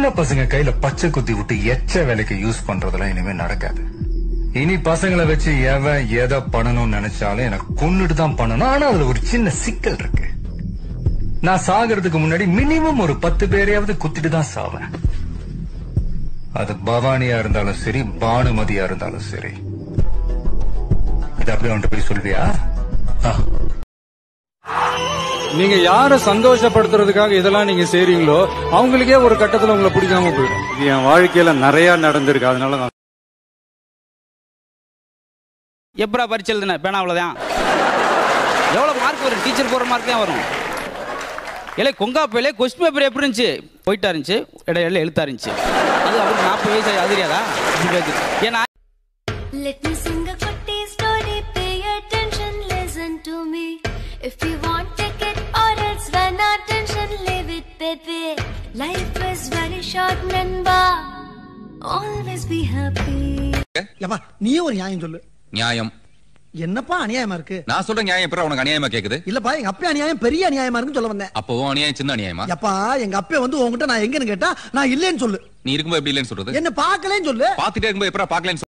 சின்ன பசங்க கையில பச்சை குத்தி விட்டு எச்ச வேலைக்கு யூஸ் பண்றதெல்லாம் இனிமே நடக்காது இனி பசங்களை வச்சு எவன் எதை பண்ணணும்னு நினைச்சாலும் எனக்கு கொன்னுட்டு தான் பண்ணணும் ஆனா அதுல ஒரு சின்ன சிக்கல் இருக்கு நான் சாகிறதுக்கு முன்னாடி மினிமம் ஒரு பத்து பேரையாவது குத்திட்டு தான் சாவேன் அது பவானியா இருந்தாலும் சரி பானுமதியா இருந்தாலும் சரி இது அப்படியே அவன்கிட்ட போய் சொல்வியா ஆ. நீங்க யார சந்தோஷப்படுத்துறதுக்காக இதெல்லாம் நீங்க செய்றீங்களோ அவங்களுக்கே ஒரு கட்டத்துல உங்களை பிடிக்காம போயிடும் இது என் வாழ்க்கையில நிறைய நடந்திருக்கு அதனால நான் எப்படா பரிச்சு எழுதுன பேனா அவ்வளோதான் எவ்வளோ மார்க் வரும் டீச்சர் போடுற மார்க் தான் வரும் இல்லை கொங்காப்பையிலே கொஸ்டின் பேப்பர் எப்படி இருந்துச்சு போயிட்டா இருந்துச்சு இடையில எழுத்தா இருந்துச்சு அது அவருக்கு நாற்பது வயசு ஆகி அது தெரியாதா ஏன்னா Let me sing a kutti story, pay attention, listen to me. If you want, take it or else run attention, leave it, baby. Life is very short, Namba. Always be happy. ஏப்பா நீயே ஒரு நியாயம் சொல்லு நியாயம் என்னப்பா அநியாயமா இருக்கு நான் சொல்ற நியாயம் எப்பறம் உனக்கு அநியாயமா கேக்குது இல்லப்பா எங்க அப்பா அநியாயம் பெரிய அநியாயமா இருக்குன்னு சொல்ல வந்தேன் அப்பவும் அநியாயம் சின்ன அநியாயமா எப்பா எங்க அப்பா வந்து உன்கிட்ட நான் எங்கன்னு கேட்டா நான் இல்லைன்னு சொல்லு நீ இருக்கும்போது எப்படி இல்லைன்னு சொல்றது என்ன பார்க்கலன்னு சொல்லு பாத்துட்டே இருக்கும்போது எப்பறம் பாக்கலன்னு